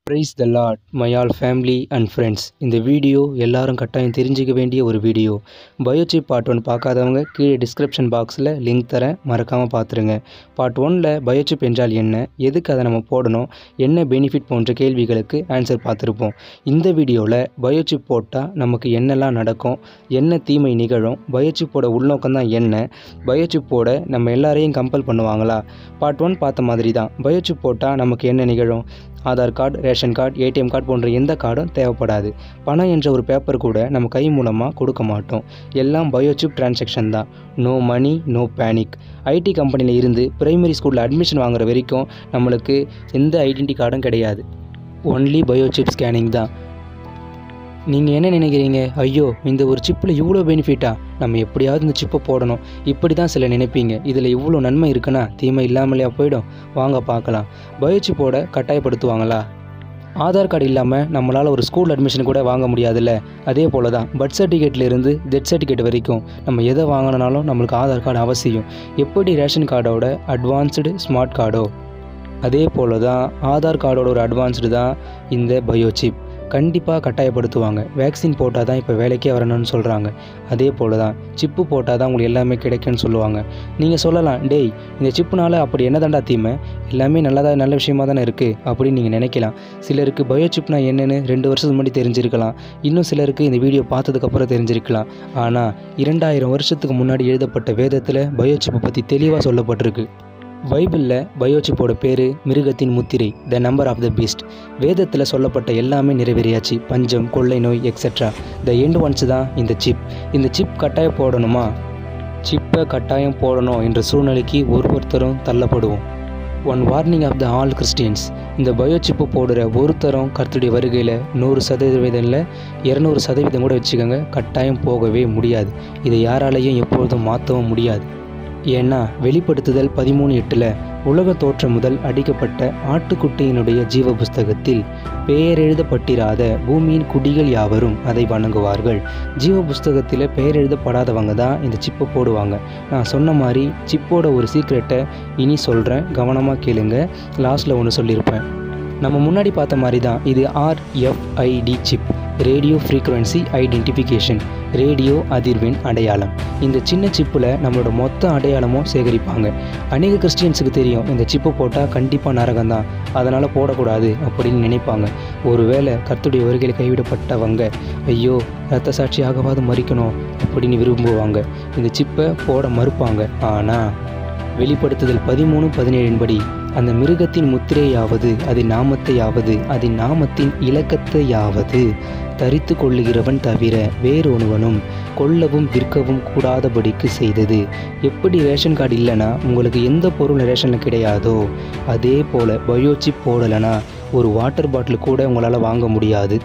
price the lord my all family and friends இந்த video எல்லாரும் கட்டாயம் தெரிஞ்சுக்க வேண்டிய ஒரு வீடியோ பயோசிப் பார்ட் ஒன் பார்க்காதவங்க கீழே டிஸ்கிரிப்ஷன் பாக்ஸில் லிங்க் தரேன் மறக்காமல் பார்த்துருங்க பார்ட் ஒனில் பயோசிப் என்றால் என்ன எதுக்கு அதை நம்ம போடணும் என்ன பெனிஃபிட் போன்ற கேள்விகளுக்கு ஆன்சர் பார்த்துருப்போம் இந்த வீடியோவில் பயோசிப் போட்டால் நமக்கு என்னெல்லாம் நடக்கும் என்ன தீமை நிகழும் பயோசிப்போட உள்நோக்கம் தான் என்ன பயோசிப்போட நம்ம எல்லாரையும் கம்பல் பண்ணுவாங்களா பார்ட் ஒன் பார்த்த மாதிரி தான் பயோசிப் போட்டால் நமக்கு என்ன நிகழும் Aadhaar card ration card ATM card போன்ற எந்த கார்டும் தேவைப்படாது பணம் என்ற ஒரு பேப்பர் கூட நம்ம கை மூலமாக கொடுக்க மாட்டோம் எல்லாம் பயோசிப் டிரான்சாக்ஷன் தான் no money no panic IT கம்பெனியில் இருந்து பிரைமரி ஸ்கூலில் அட்மிஷன் வாங்குற வரைக்கும் நம்மளுக்கு எந்த ஐடென்டி கார்டும் கிடையாது ஒன்லி பயோசிப் ஸ்கேனிங் தான் நீங்கள் என்ன நினைக்கிறீங்க ஐயோ இந்த ஒரு சிப்பில் இவ்வளோ பெனிஃபிட்டா நம்ம எப்படியாவது இந்த சிப்பை போடணும் இப்படி தான் சில நினைப்பீங்க இதில் இவ்வளோ நன்மை இருக்குன்னா தீமை இல்லாமலையா போயிடும் வாங்க பார்க்கலாம் பயோசிப்போட கட்டாயப்படுத்துவாங்களா ஆதார் கார்டு இல்லாமல் நம்மளால் ஒரு ஸ்கூல் அட்மிஷன் கூட வாங்க முடியாதுல்ல அதே போல் தான் பர்த் சர்டிஃபிகேட்லேருந்து டெத் சர்டிஃபிகேட் வரைக்கும் நம்ம எதை வாங்கினாலும் நம்மளுக்கு ஆதார் கார்டு அவசியம் எப்படி ரேஷன் கார்டோட அட்வான்ஸ்டு ஸ்மார்ட் கார்டோ அதே போல் தான் ஆதார் கார்டோட ஒரு அட்வான்ஸ்டு தான் இந்த பயோசிப் கண்டிப்பாக கட்டாயப்படுத்துவாங்க வேக்சின் போட்டால் தான் இப்போ வேலைக்கே வரணும்னு சொல்கிறாங்க அதே போல் தான் சிப்பு போட்டால் தான் உங்களுக்கு எல்லாமே கிடைக்கும்னு சொல்லுவாங்க நீங்கள் சொல்லலாம் டேய் இந்த சிப்புனால அப்படி என்ன தாண்டா தீமை எல்லாமே நல்லதா நல்ல விஷயமா தானே இருக்குது அப்படின்னு நீங்கள் நினைக்கலாம் சிலருக்கு பயோ சிப்னா என்னென்னு ரெண்டு வருஷத்துக்கு முன்னாடி தெரிஞ்சிருக்கலாம் இன்னும் சிலருக்கு இந்த வீடியோ பார்த்ததுக்கப்புறம் தெரிஞ்சிருக்கலாம் ஆனால் இரண்டாயிரம் வருஷத்துக்கு முன்னாடி எழுதப்பட்ட வேதத்தில் பயோ சிப்பை பற்றி தெளிவாக சொல்லப்பட்டிருக்கு பைபிளில் பயோசிப்போட பேர் மிருகத்தின் முத்திரை the number of the beast வேதத்தில் சொல்லப்பட்ட எல்லாமே நிறைவேறியாச்சு பஞ்சம் கொள்ளை நோய் எக்ஸெட்ரா த எண்ட் ஒன்ஸ் தான் இந்த சிப் இந்த சிப் கட்டாயம் போடணுமா சிப்பை கட்டாயம் போடணும் என்ற சூழ்நிலைக்கு ஒருத்தரும் தள்ளப்படுவோம் one warning of the all Christians இந்த பயோ சிப்பு போடுற ஒருத்தரும் கருத்துடைய வருகையில் நூறு சதவீதம் இல்லை இரநூறு சதவீதம் கூட வச்சுக்கோங்க கட்டாயம் போகவே முடியாது இதை யாராலையும் எப்பொழுதும் மாற்றவும் முடியாது ஏன்னா வெளிப்படுத்துதல் பதிமூணு எட்டில் உலக தோற்றம் முதல் அடிக்கப்பட்ட ஆட்டுக்குட்டியினுடைய ஜீவ புஸ்தகத்தில் பெயர் எழுதப்பட்டிராத பூமியின் குடிகள் யாவரும் அதை வணங்குவார்கள் ஜீவ புஸ்தகத்தில் பெயர் எழுதப்படாதவங்க தான் இந்த சிப்பை போடுவாங்க நான் சொன்ன மாதிரி சிப்போட ஒரு சீக்ரெட்டை இனி சொல்கிறேன் கவனமாக கேளுங்க லாஸ்ட்டில் ஒன்று சொல்லியிருப்பேன் நம்ம முன்னாடி பார்த்த மாதிரி தான் இது RFID chip radio frequency identification radio அதிர்வெண் அடையாளம் இந்த சின்ன சிப்பில் நம்மளோட மொத்த அடையாளமும் சேகரிப்பாங்க அநேக கிறிஸ்டியன்ஸுக்கு தெரியும் இந்த சிப்பை போட்டால் கண்டிப்பாக நரகம் தான் அதனால் போடக்கூடாது அப்படின்னு நினைப்பாங்க ஒருவேளை கர்த்துடைய வருகையில் கைவிடப்பட்டவங்க ஐயோ ரத்த சாட்சியாகவாது மறிக்கணும் அப்படின்னு விரும்புவாங்க இந்த சிப்பை போட மறுப்பாங்க ஆனால் வெளிப்படுத்துதல் பதிமூணு பதினேழின்படி அந்த மிருகத்தின் முத்திரையாவது அதன் நாமத்தையாவது அதன் நாமத்தின் இலக்கத்தையாவது தரித்து கொள்ளுகிறவன் தவிர வேறொருவனும் கொல்லவும் விற்கவும் கூடாதபடிக்கு செய்தது எப்படி ரேஷன் கார்டு இல்லைன்னா உங்களுக்கு எந்த பொருள் ரேஷனில் கிடையாதோ அதே போல் பயோசிப் போடலைன்னா ஒரு வாட்டர் பாட்டில் கூட உங்களால் வாங்க முடியாது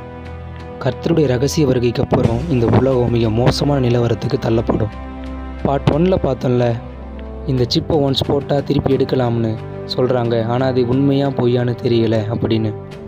கர்த்தருடைய ரகசிய வருகைக்கு அப்புறம் இந்த உலகம் மிக மோசமான நிலவரத்துக்கு தள்ளப்படும் பார்ட் ஒன்னில் பார்த்தோம்ல இந்த சிப்பை ஒன்ஸ் போட்டால் திருப்பி எடுக்கலாம்னு சொல்கிறாங்க ஆனால் அது உண்மையாக பொய்யான்னு தெரியல அப்படின்னு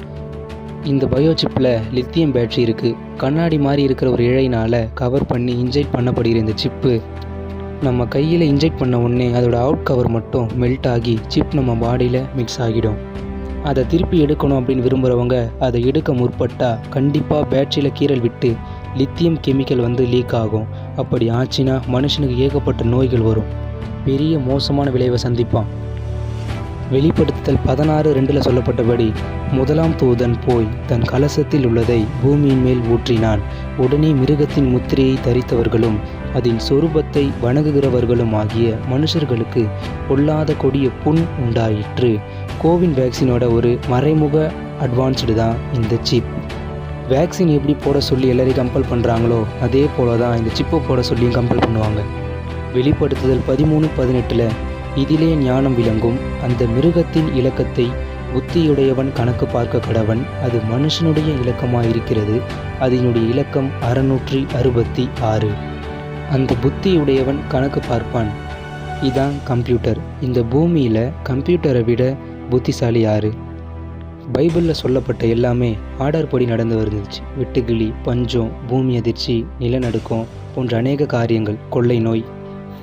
இந்த பயோ சிப்பில் லித்தியம் பேட்டரி இருக்குது கண்ணாடி மாதிரி இருக்கிற ஒரு இழையினால் கவர் பண்ணி இன்ஜெக்ட் பண்ணப்படுகிற இந்த சிப்பு நம்ம கையில் இன்ஜெக்ட் பண்ண உடனே அதோட அவுட் கவர் மட்டும் மெல்ட் ஆகி சிப் நம்ம பாடியில் மிக்ஸ் ஆகிடும் அதை திருப்பி எடுக்கணும் அப்படின்னு விரும்புகிறவங்க அதை எடுக்க முற்பட்டால் கண்டிப்பாக பேட்டரியில் கீறல் விட்டு லித்தியம் கெமிக்கல் வந்து லீக் ஆகும் அப்படி ஆச்சுன்னா மனுஷனுக்கு ஏகப்பட்ட நோய்கள் வரும் பெரிய மோசமான விளைவை சந்திப்பான் வெளிப்படுத்துதல் பதினாறு ரெண்டில் சொல்லப்பட்டபடி முதலாம் தூதன் போய் தன் கலசத்தில் உள்ளதை பூமியின் மேல் ஊற்றினான் உடனே மிருகத்தின் முத்திரையை தரித்தவர்களும் அதன் சொரூபத்தை வணங்குகிறவர்களும் ஆகிய மனுஷர்களுக்கு பொல்லாத கொடிய புண் உண்டாயிற்று கோவின் வேக்சினோட ஒரு மறைமுக அட்வான்ஸ்டு தான் இந்த சிப் வேக்சின் எப்படி போட சொல்லி எல்லாரையும் கம்பல் பண்ணுறாங்களோ அதே போல தான் இந்த சிப்பை போட சொல்லியும் கம்பல் பண்ணுவாங்க வெளிப்படுத்துதல் பதிமூணு பதினெட்டில் இதிலே ஞானம் விளங்கும் அந்த மிருகத்தின் இலக்கத்தை புத்தியுடையவன் கணக்கு பார்க்க கடவன் அது மனுஷனுடைய இலக்கமாயிருக்கிறது அதனுடைய இலக்கம் அறுநூற்றி அறுபத்தி ஆறு அந்த புத்தியுடையவன் கணக்கு பார்ப்பான் இதான் கம்ப்யூட்டர் இந்த பூமியில் கம்ப்யூட்டரை விட புத்திசாலி யாரு பைபிளில் சொல்லப்பட்ட எல்லாமே ஆர்டர் படி நடந்து வந்துச்சு வெட்டுக்கிளி பஞ்சம் பூமி அதிர்ச்சி நிலநடுக்கம் போன்ற அநேக காரியங்கள் கொள்ளை நோய்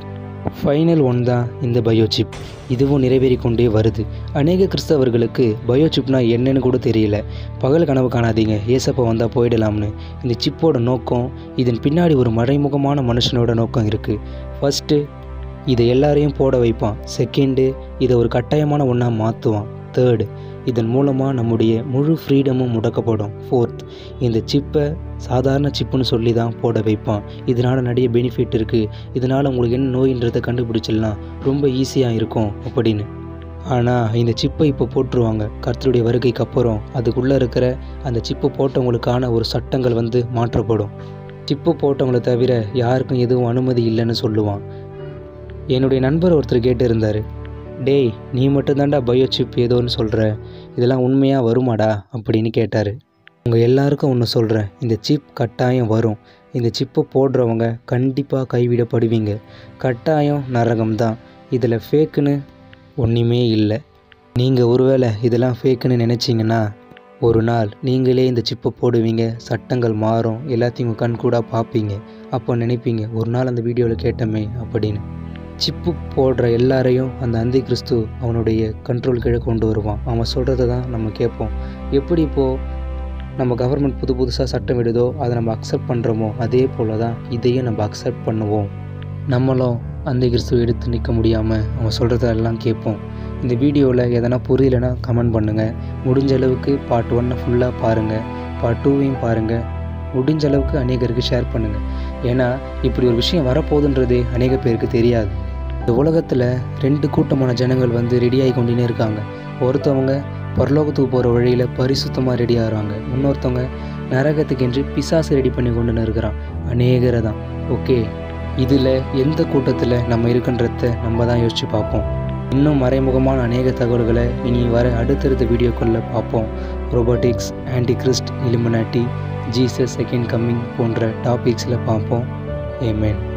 ஃபைனல் ஒன் தான் இந்த பயோசிப் இதுவும் நிறைவேறி கொண்டே வருது அநேக கிறிஸ்தவர்களுக்கு பயோசிப்னா என்னன்னு கூட தெரியல பகல் கனவு காணாதீங்க ஏசப்பா வந்தால் போயிடலாம்னு இந்த சிப்போட நோக்கம் இதன் பின்னாடி ஒரு மறைமுகமான மனுஷனோட நோக்கம் இருக்குது ஃபஸ்ட்டு இதை எல்லாரையும் போட வைப்பான் செகண்டு இதை ஒரு கட்டாயமான ஒன்றா மாற்றுவான் தேர்டு இதன் மூலமாக நம்முடைய முழு ஃப்ரீடமும் முடக்கப்படும் ஃபோர்த் இந்த சிப்பை சாதாரண சிப்புன்னு சொல்லி தான் போட வைப்பான் இதனால் நிறைய பெனிஃபிட் இருக்குது இதனால் உங்களுக்கு என்ன நோயின்றதை கண்டுபிடிச்சிடலாம் ரொம்ப ஈஸியாக இருக்கும் அப்படின்னு ஆனால் இந்த சிப்பை இப்போ போட்டுருவாங்க கர்த்தருடைய வருகைக்கு அப்புறம் அதுக்குள்ளே இருக்கிற அந்த சிப்பு போட்டவங்களுக்கான ஒரு சட்டங்கள் வந்து மாற்றப்படும் சிப்பு போட்டவங்கள தவிர யாருக்கும் எதுவும் அனுமதி இல்லைன்னு சொல்லுவான் என்னுடைய நண்பர் ஒருத்தர் கேட்டிருந்தார் டேய் நீ மட்டும்தான்டா பயோ சிப் ஏதோன்னு சொல்கிற இதெல்லாம் உண்மையாக வருமாடா அப்படின்னு கேட்டார் உங்கள் எல்லாருக்கும் ஒன்று சொல்கிறேன் இந்த சிப் கட்டாயம் வரும் இந்த சிப்பை போடுறவங்க கண்டிப்பாக கைவிடப்படுவீங்க கட்டாயம் நரகம் தான் இதில் ஃபேக்குன்னு ஒன்றுமே இல்லை நீங்கள் ஒருவேளை இதெல்லாம் ஃபேக்குன்னு நினச்சிங்கன்னா ஒரு நாள் நீங்களே இந்த சிப்பை போடுவீங்க சட்டங்கள் மாறும் எல்லாத்தையும் உங்கள் கண் கூட பார்ப்பீங்க அப்போ நினைப்பீங்க ஒரு நாள் அந்த வீடியோவில் கேட்டோமே அப்படின்னு சிப்பு போடுற எல்லாரையும் அந்த அந்தி கிறிஸ்து அவனுடைய கண்ட்ரோல் கீழே கொண்டு வருவான் அவன் சொல்கிறத தான் நம்ம கேட்போம் எப்படி இப்போது நம்ம கவர்மெண்ட் புது புதுசாக சட்டம் விடுதோ அதை நம்ம அக்செப்ட் பண்ணுறோமோ அதே போல் தான் இதையும் நம்ம அக்செப்ட் பண்ணுவோம் நம்மளும் அந்த கிறிஸ்துவ எடுத்து நிற்க முடியாமல் அவன் சொல்கிறதெல்லாம் கேட்போம் இந்த வீடியோவில் எதனா புரியலைன்னா கமெண்ட் பண்ணுங்கள் முடிஞ்ச அளவுக்கு பார்ட் ஒன்னை ஃபுல்லாக பாருங்கள் பார்ட் டூவையும் பாருங்கள் முடிஞ்ச அளவுக்கு அநேகருக்கு ஷேர் பண்ணுங்கள் ஏன்னா இப்படி ஒரு விஷயம் வரப்போகுதுன்றதே அநேக பேருக்கு தெரியாது இந்த உலகத்தில் ரெண்டு கூட்டமான ஜனங்கள் வந்து ரெடியாகி கொண்டுனே இருக்காங்க ஒருத்தவங்க பரலோகத்துக்கு போகிற வழியில் பரிசுத்தமாக ரெடி ஆகிறாங்க இன்னொருத்தவங்க நரகத்துக்கென்று பிசாசு ரெடி பண்ணி கொண்டுன்னு இருக்கிறான் அநேகரை தான் ஓகே இதில் எந்த கூட்டத்தில் நம்ம இருக்குன்றத நம்ம தான் யோசித்து பார்ப்போம் இன்னும் மறைமுகமான அநேக தகவல்களை இனி வர அடுத்தடுத்த வீடியோக்களில் பார்ப்போம் robotics antichrist Illuminati Jesus second coming போன்ற டாபிக்ஸில் பார்ப்போம் ஏமேன்